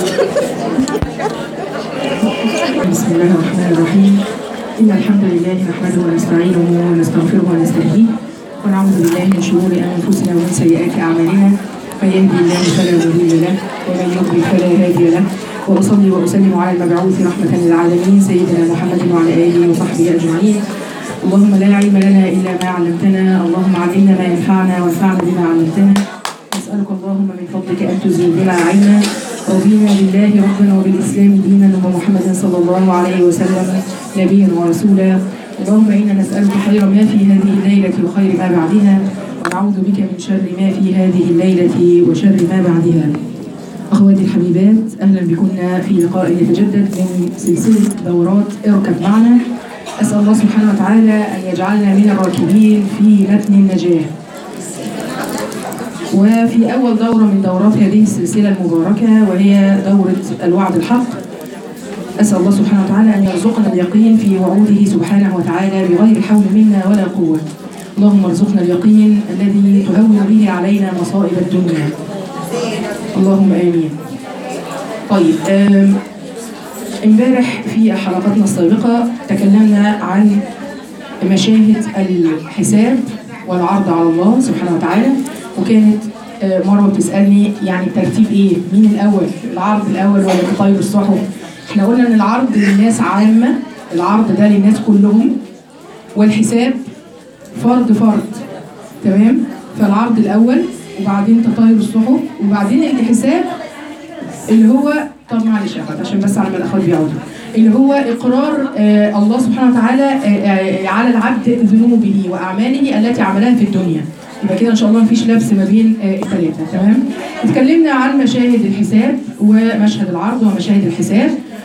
بسم الله الرحمن الرحيم إن الحمد لله نحمده ونستعينه ونستغفره ونستهديه ونعوذ بالله من شرور أنفسنا ومن سيئات أعمالنا من يهدي الله فلا مضل له ومن يضلل فلا هادي له وأصلي وأسلم على المبعوث رحمة للعالمين سيدنا محمد وعلى آله وصحبه أجمعين اللهم لا علم لنا إلا ما علمتنا اللهم علمنا ما ينفعنا وانفعنا بما علمتنا نسألك اللهم من فضلك أن تزيد بنا علما رضينا بالله ربنا وبالإسلام دينا وبمحمد صلى الله عليه وسلم نبيا ورسولا اللهم إنا نسألك خير ما في هذه الليلة وخير ما بعدها ونعوذ بك من شر ما في هذه الليلة وشر ما بعدها أخواتي الحبيبات أهلا بكم في لقاء يتجدد من سلسلة دورات اركب معنا أسأل الله سبحانه وتعالى أن يجعلنا من الراكبين في متن النجاة وفي أول دورة من دورات هذه السلسلة المباركة وهي دورة الوعد الحق أسأل الله سبحانه وتعالى أن يرزقنا اليقين في وعوده سبحانه وتعالى بغير حول منا ولا قوة اللهم ارزقنا اليقين الذي تهون به علينا مصائب الدنيا اللهم آمين طيب آم، امبارح في حلقتنا السابقة تكلمنا عن مشاهد الحساب والعرض على الله سبحانه وتعالى وكانت آه، مروه بتسالني يعني الترتيب ايه؟ مين الاول؟ العرض الاول ولا تطير الصحف؟ احنا قلنا ان العرض للناس عامه العرض ده للناس كلهم والحساب فرد فرد تمام؟ فالعرض الاول وبعدين تطير الصحف وبعدين الحساب اللي هو طب معلش يا أخوات عشان بس على ما الاخوات بيعودوا اللي هو اقرار آه الله سبحانه وتعالى آه آه على العبد ذنوبه واعماله التي عملها في الدنيا يبقى كده ان شاء الله مفيش لبس ما بين آه الثلاثه تمام اتكلمنا عن مشاهد الحساب ومشهد العرض ومشاهد الحساب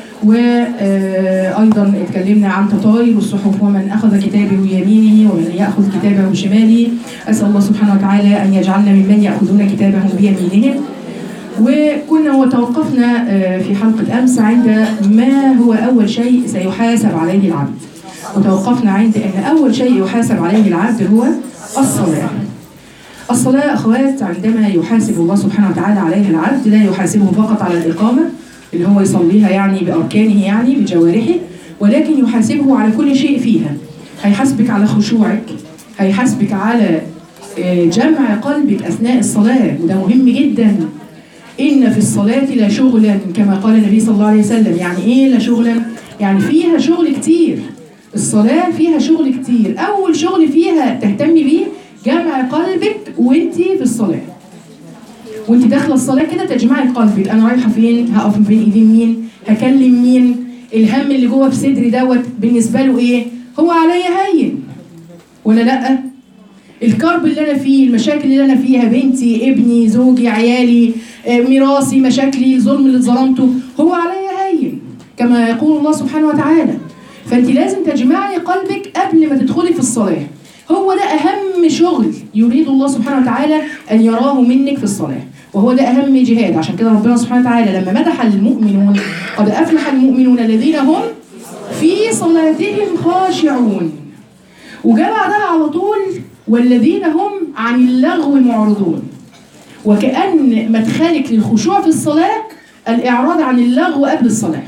وايضا اتكلمنا عن تطاير الصحف ومن اخذ كتابه بيمينه ومن ياخذ كتابه بشماله اسال الله سبحانه وتعالى ان يجعلنا ممن ياخذون كتابهم بيمينهم وكنا وتوقفنا آه، في حلقة أمس عند ما هو أول شيء سيحاسب عليه العبد وتوقفنا عند أن أول شيء يحاسب عليه العبد هو الصلاة الصلاة أخوات عندما يحاسب الله سبحانه وتعالى عليها العبد لا يحاسبه فقط على الإقامة اللي هو يصليها يعني بأركانه يعني بجوارحه ولكن يحاسبه على كل شيء فيها هيحاسبك على خشوعك هيحاسبك على آه، جمع قلبك أثناء الصلاة وده مهم جدا إن في الصلاة لشغلا كما قال النبي صلى الله عليه وسلم يعني إيه لشغلا؟ يعني فيها شغل كتير الصلاة فيها شغل كتير أول شغل فيها تهتمي بيه جمع قلبك وانتي في الصلاة وانت داخلة الصلاة كده تجمعي قلبك أنا رايحة فين؟ هقف بين إيدين مين؟ هكلم مين؟ الهم اللي جوه في صدري دوت بالنسبة له إيه؟ هو عليا هين ولا لأ؟ الكرب اللي انا فيه المشاكل اللي انا فيها بنتي ابني زوجي عيالي آه، ميراثي مشاكلي الظلم اللي ظلمته هو عليا هين كما يقول الله سبحانه وتعالى فانت لازم تجمعي قلبك قبل ما تدخلي في الصلاه هو ده اهم شغل يريد الله سبحانه وتعالى ان يراه منك في الصلاه وهو ده اهم جهاد عشان كده ربنا سبحانه وتعالى لما مدح المؤمنون قد افلح المؤمنون الذين هم في صلاتهم خاشعون وجاء بعدها على طول والذين هم عن اللغو معرضون وكأن مدخلك للخشوع في الصلاة الإعراض عن اللغو قبل الصلاة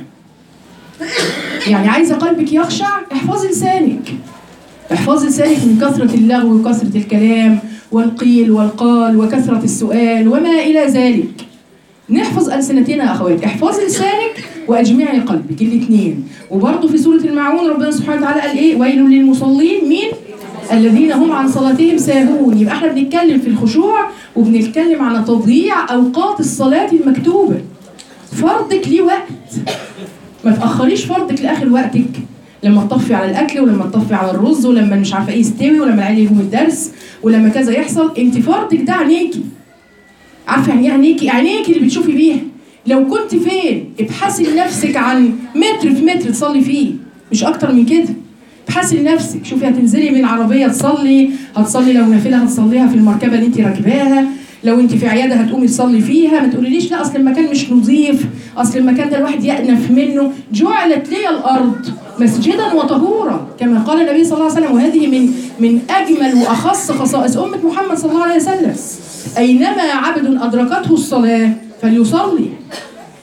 يعني عايزة قلبك يخشع احفظي لسانك احفظي لسانك من كثرة اللغو وكثرة الكلام والقيل والقال وكثرة السؤال وما إلى ذلك نحفظ ألسنتنا يا أخوات احفظي لسانك وأجمعي قلبك الاثنين وبرضه في سورة المعون ربنا سبحانه وتعالى قال إيه ويل للمصلين مين الذين هم عن صلاتهم ساهون يبقى احنا بنتكلم في الخشوع وبنتكلم على تضييع اوقات الصلاه المكتوبه فرضك ليه وقت ما تاخريش فرضك لاخر وقتك لما تطفي على الاكل ولما تطفي على الرز ولما مش عارفه ايه يستوي ولما العيال يجوا من الدرس ولما كذا يحصل انت فرضك ده عينيكي عارفه يعني ايه عينيكي عينيكي اللي بتشوفي بيها لو كنت فين ابحثي لنفسك عن متر في متر تصلي فيه مش اكتر من كده ابحثي لنفسك شوفي هتنزلي من عربيه تصلي هتصلي لو نافله هتصليها في المركبه اللي انت راكباها لو انت في عياده هتقومي تصلي فيها ما تقوليليش لا اصل المكان مش نظيف اصل المكان ده الواحد يأنف منه جعلت لي الارض مسجدا وطهورا كما قال النبي صلى الله عليه وسلم وهذه من من اجمل واخص خصائص امه محمد صلى الله عليه وسلم اينما عبد ادركته الصلاه فليصلي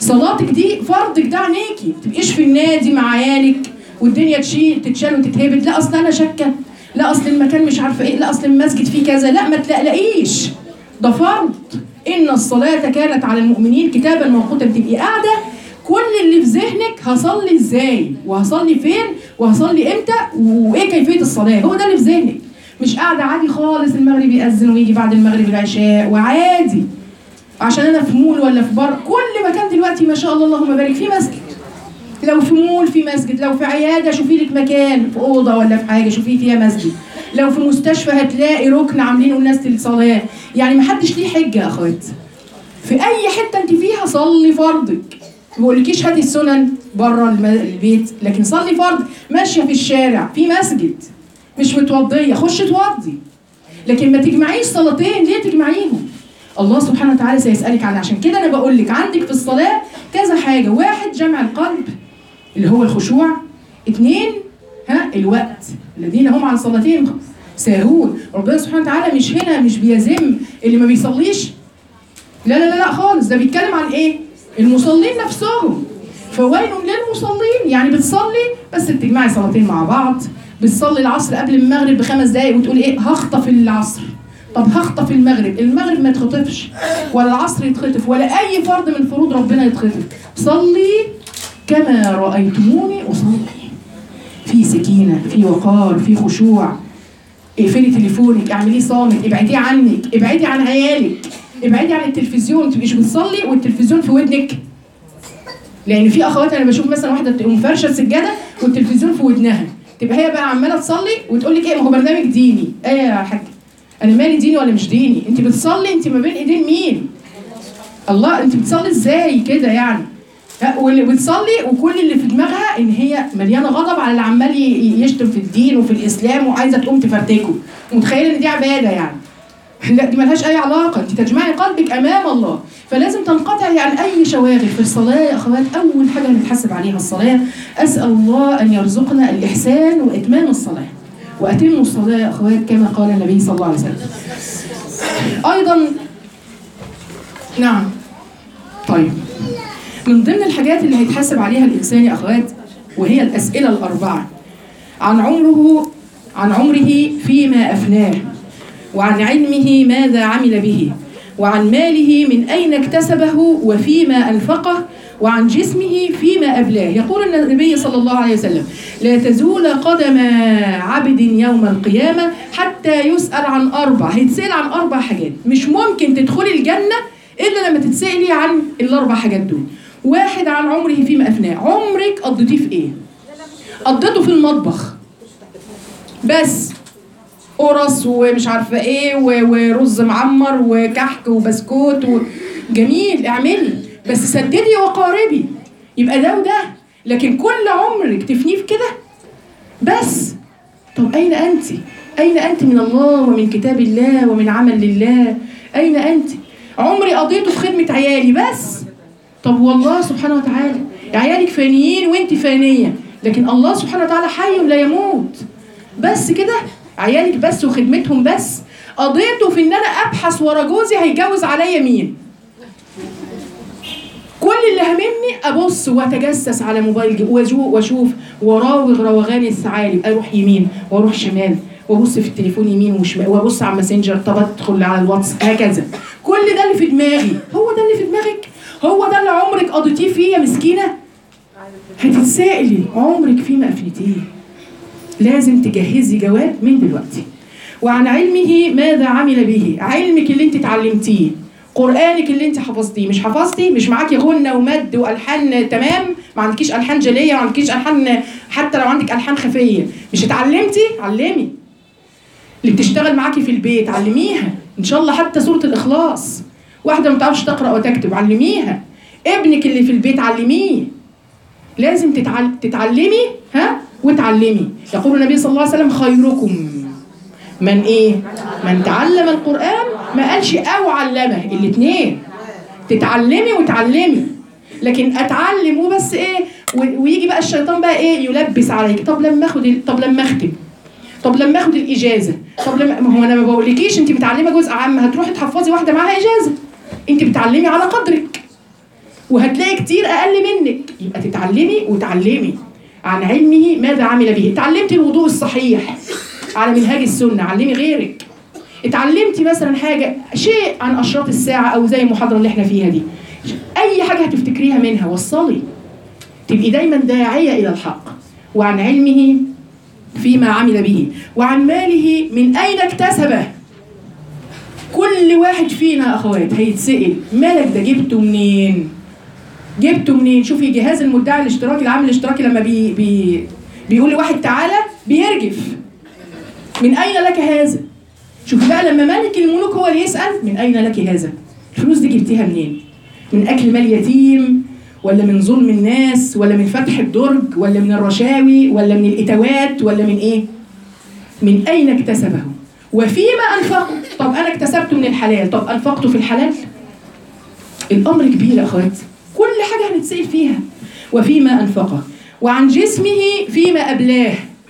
صلاتك دي فرضك ده عينيكي ما تبقيش في النادي مع عيالك والدنيا تشيل تتشال وتتهبد لا اصل انا شاكه لا اصل المكان مش عارفه ايه لا اصل المسجد فيه كذا لا ما تلاقيش ده فرض ان الصلاه كانت على المؤمنين كتابا موقوتا تبقي قاعده كل اللي في ذهنك هصلي ازاي وهصلي فين وهصلي امتى وايه كيفيه الصلاه هو ده اللي في ذهنك مش قاعده عادي خالص المغرب يأذن ويجي بعد المغرب العشاء وعادي عشان انا في مول ولا في بر كل مكان دلوقتي ما شاء الله اللهم بارك في مسجد لو في مول في مسجد لو في عياده شوفي لك مكان في اوضه ولا في حاجه شوفي فيها مسجد لو في مستشفى هتلاقي ركن عاملينه الناس للصلاه يعني ما حدش ليه حجه يا اخوات في اي حته انت فيها صلي فرضك ما بقولكيش هاتي السنن بره الم- البيت لكن صلي فرض ماشيه في الشارع في مسجد مش متوضيه خش اتوضي لكن ما تجمعيش صلاتين ليه تجمعيهم الله سبحانه وتعالى سيسألك عنها عشان كده أنا بقول لك عندك في الصلاة كذا حاجة واحد جمع القلب اللي هو الخشوع اثنين ها الوقت الذين هم عن صلاتهم ساهون ربنا سبحانه وتعالى مش هنا مش بيذم اللي ما بيصليش لا لا لا لا خالص ده بيتكلم عن ايه المصلين نفسهم فويل للمصلين يعني بتصلي بس بتجمعي صلاتين مع بعض بتصلي العصر قبل المغرب بخمس دقايق وتقولي ايه هخطف العصر طب هخطف المغرب المغرب ما يتخطفش ولا العصر يتخطف ولا اي فرض من فروض ربنا يتخطف صلي كما رايتموني اصلي في سكينه في وقار في خشوع اقفلي تليفونك اعمليه صامت ابعديه عنك ابعدي عن عيالك ابعدي عن التلفزيون ما تبقيش بتصلي والتلفزيون في ودنك لان في اخوات انا بشوف مثلا واحده تقوم فرشه السجاده والتلفزيون في ودنها تبقى هي بقى عماله تصلي وتقول لك ايه ما هو برنامج ديني ايه يا حاج انا مالي ديني ولا مش ديني انت بتصلي انت ما بين ايدين مين الله انت بتصلي ازاي كده يعني لا، واللي بتصلي وكل اللي في دماغها ان هي مليانه غضب على اللي عمال ي- يشتم في الدين وفي الاسلام وعايزه تقوم تفرتكه متخيله ان دي عباده يعني لا دي ملهاش اي علاقه انت تجمعي قلبك امام الله فلازم تنقطعي عن اي شواغل في الصلاه يا اخوات اول حاجه هنتحاسب عليها الصلاه اسال الله ان يرزقنا الاحسان واتمام الصلاه واتموا الصلاه يا اخوات كما قال النبي صلى الله عليه وسلم ايضا نعم طيب من ضمن الحاجات اللي هيتحاسب عليها الانسان يا اخوات وهي الاسئله الاربعه عن عمره عن عمره فيما افناه وعن علمه ماذا عمل به وعن ماله من أين اكتسبه وفيما أنفقه وعن جسمه فيما أبلاه يقول النبي صلى الله عليه وسلم لا تزول قدم عبد يوم القيامة حتى يسأل عن أربع هيتسأل عن أربع حاجات مش ممكن تدخلي الجنة إلا لما تتسألي عن الأربع حاجات دول واحد عن عمره فيما أفناه عمرك قضيتيه في إيه قضيته في المطبخ بس قرص ومش عارفه ايه و- ورز معمر وكحك وبسكوت و... جميل اعملي بس سددي وقاربي يبقى ده وده لكن كل عمرك تفنيه في كده بس طب اين انت اين انت من الله ومن كتاب الله ومن عمل لله اين انت عمري قضيته في خدمه عيالي بس طب والله سبحانه وتعالى عيالك فانيين وانت فانيه لكن الله سبحانه وتعالى حي لا يموت بس كده عيالك بس وخدمتهم بس قضيته في ان انا ابحث ورا جوزي هيجوز عليا مين كل اللي هاممني ابص واتجسس على موبايل جو- وأجو- واشوف وراوغ روغان الثعالب اروح يمين واروح شمال وابص في التليفون يمين وشمال وابص على الماسنجر طب ادخل على الواتس هكذا كل ده اللي في دماغي هو ده اللي في دماغك هو ده اللي عمرك قضيتيه فيه يا مسكينه هتتسائلي عمرك فيما افنتيه لازم تجهزي جواب من دلوقتي وعن علمه ماذا عمل به علمك اللي انت اتعلمتيه قرآنك اللي انت حفظتيه مش حفظتي مش معاكي غنة ومد والحان تمام ما عندكيش الحان جلية ما عندكيش الحان حتى لو عندك الحان خفية مش اتعلمتي علمي اللي بتشتغل معاكي في البيت علميها ان شاء الله حتى سورة الاخلاص واحدة ما بتعرفش تقرأ وتكتب علميها ابنك اللي في البيت علميه لازم تتعل... تتعلمي ها وتعلمي يقول النبي صلى الله عليه وسلم خيركم من ايه من تعلم القرآن ما قالش او علمه الاثنين تتعلمي وتعلمي لكن اتعلم وبس ايه و- ويجي بقى الشيطان بقى ايه يلبس عليك طب لما اخد ال- طب لما اختم طب لما اخد الاجازه طب لما ما هو انا ما بقولكيش انت متعلمه جزء عام هتروحي تحفظي واحده معاها اجازه انت بتعلمي على قدرك وهتلاقي كتير اقل منك يبقى تتعلمي وتعلمي عن علمه ماذا عمل به اتعلمتي الوضوء الصحيح على منهاج السنه علمي غيرك اتعلمتي مثلا حاجه شيء عن اشراط الساعه او زي المحاضره اللي احنا فيها دي اي حاجه هتفتكريها منها وصلي تبقي دايما داعيه الى الحق وعن علمه فيما عمل به وعن ماله من اين اكتسبه كل واحد فينا يا اخوات هيتسال مالك ده جبته منين جبته منين شوفي جهاز المدعي الاشتراكي العامل الاشتراكي لما بي بي بيقول لواحد تعالى بيرجف من اين لك هذا شوفي بقى لما ملك الملوك هو اللي يسال من اين لك هذا الفلوس دي جبتيها منين من اكل مال يتيم ولا من ظلم الناس ولا من فتح الدرج ولا من الرشاوي ولا من الاتوات ولا من ايه من اين اكتسبه وفيما انفقه طب انا اكتسبته من الحلال طب انفقته في الحلال الامر كبير يا اخوات كل حاجه هنتسال فيها وفيما انفقه وعن جسمه فيما ابلاه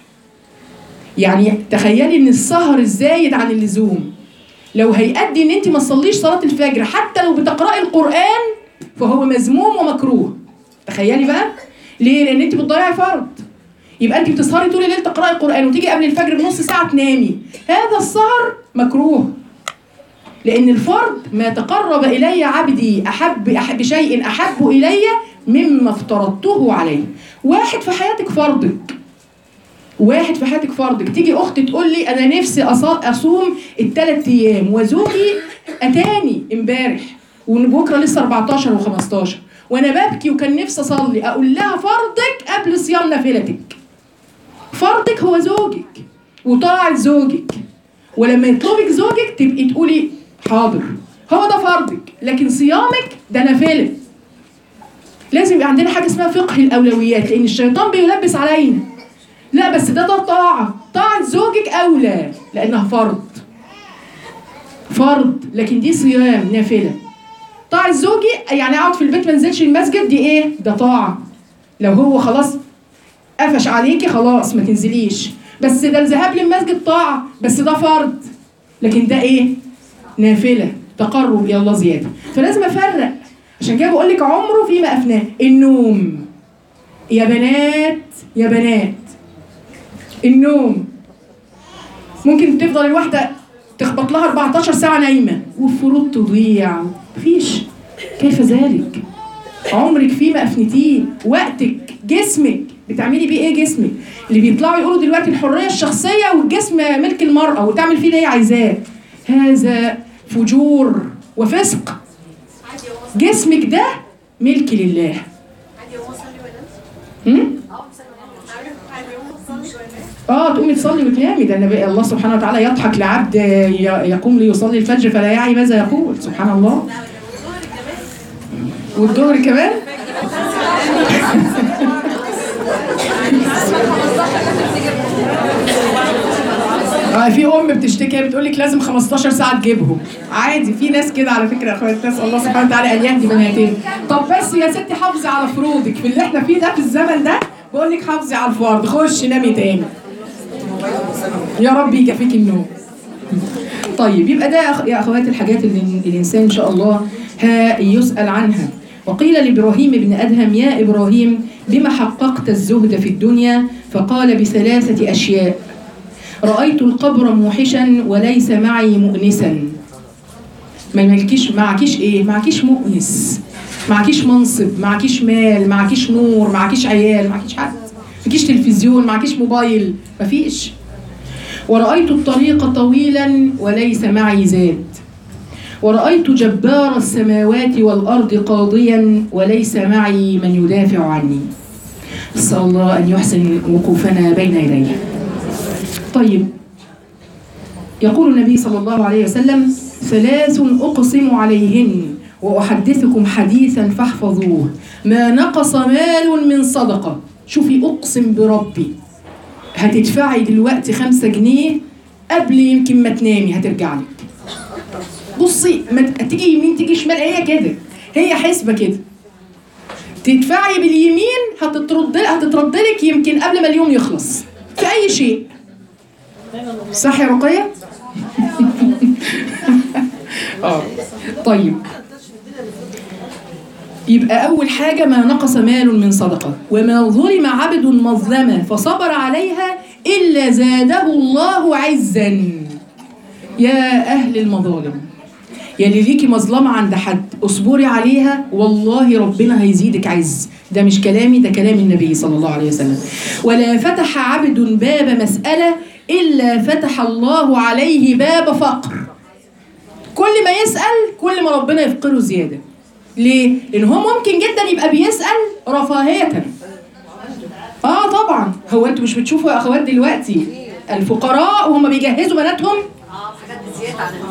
يعني تخيلي ان السهر الزايد عن اللزوم لو هيؤدي ان انت ما تصليش صلاه الفجر حتى لو بتقراي القران فهو مذموم ومكروه تخيلي بقى ليه لان انت بتضيعي فرض يبقى انت بتسهري طول الليل تقراي القران وتيجي قبل الفجر بنص ساعه تنامي هذا السهر مكروه لان الفرض ما تقرب الي عبدي احب أحب بشيء احب الي مما افترضته عليه واحد في حياتك فرضك واحد في حياتك فرضك تيجي اخت تقول لي انا نفسي أص- اصوم الثلاث ايام وزوجي اتاني امبارح وبكره لسه 14 و15 وانا ببكي وكان نفسي اصلي اقول لها فرضك قبل صيام نافلتك فرضك هو زوجك وطاعة زوجك ولما يطلبك زوجك تبقي تقولي حاضر هو ده فرضك لكن صيامك ده نافله لازم يبقى عندنا حاجه اسمها فقه الاولويات لان الشيطان بيلبس علينا لا بس ده ده طاعه طاعه زوجك اولى لانها فرض فرض لكن دي صيام نافله طاعه زوجي يعني اقعد في البيت ما انزلش المسجد دي ايه ده طاعه لو هو خلاص قفش عليكي خلاص ما تنزليش بس ده الذهاب للمسجد طاعه بس ده فرض لكن ده ايه نافله تقرب الى الله زياده فلازم افرق عشان كده بقول لك عمره فيما افناه النوم يا بنات يا بنات النوم ممكن تفضل الواحده تخبط لها 14 ساعه نايمه والفروض تضيع مفيش كيف ذلك عمرك فيما افنتيه وقتك جسمك بتعملي بيه ايه جسمك اللي بيطلعوا يقولوا دلوقتي الحريه الشخصيه والجسم ملك المراه وتعمل فيه اللي هي عايزاه هذا فجور وفسق جسمك ده ملك لله هم؟ اه تقومي تصلي وتنامي ده النبي الله سبحانه وتعالى يضحك لعبد ي- يقوم ليصلي الفجر فلا يعي ماذا يقول سبحان الله والظهر كمان آه في ام بتشتكي بتقول لك لازم 15 ساعه تجيبهم عادي في ناس كده على فكره يا اخوات نسال الله سبحانه وتعالى ان يهدي بناتين طب بس يا ستي حافظي على فروضك في اللي احنا فيه ده في الزمن ده بقول لك حافظي على الفرض خشي نامي تاني يا رب يكفيك النوم طيب يبقى ده يا أخ- يا اخوات الحاجات اللي الانسان ان شاء الله ها يسال عنها وقيل لابراهيم بن ادهم يا ابراهيم بما حققت الزهد في الدنيا فقال بثلاثه اشياء رايت القبر موحشا وليس معي مؤنسا ما مالكيش معكيش ايه معكيش مؤنس معكيش منصب معكيش مال معكيش نور معكيش عيال معكيش حد معكيش تلفزيون معكيش موبايل مفيش ورأيت الطريق طويلا وليس معي زاد ورأيت جبار السماوات والأرض قاضيا وليس معي من يدافع عني أسأل الله أن يحسن وقوفنا بين يديه طيب يقول النبي صلى الله عليه وسلم ثلاث أقسم عليهن وأحدثكم حديثا فاحفظوه ما نقص مال من صدقة شوفي أقسم بربي هتدفعي دلوقتي خمسة جنيه قبل يمكن ما تنامي هترجع لك بصي ما ت- تيجي يمين تيجي شمال هي كده هي حسبة كده تدفعي باليمين هتترد هتترد لك يمكن قبل ما اليوم يخلص في أي شيء صح يا رقية؟ اه طيب يبقى أول حاجة ما نقص مال من صدقة وما ظلم عبد مظلمة فصبر عليها إلا زاده الله عزا يا أهل المظالم يا اللي ليكي مظلمة عند حد اصبري عليها والله ربنا هيزيدك عز ده مش كلامي ده كلام النبي صلى الله عليه وسلم ولا فتح عبد باب مسألة إلا فتح الله عليه باب فقر كل ما يسأل كل ما ربنا يفقره زيادة ليه؟ لأن هو ممكن جدا يبقى بيسأل رفاهية اه طبعا هو انتوا مش بتشوفوا يا اخوات دلوقتي الفقراء وهم بيجهزوا بناتهم اه حاجات بزياده عن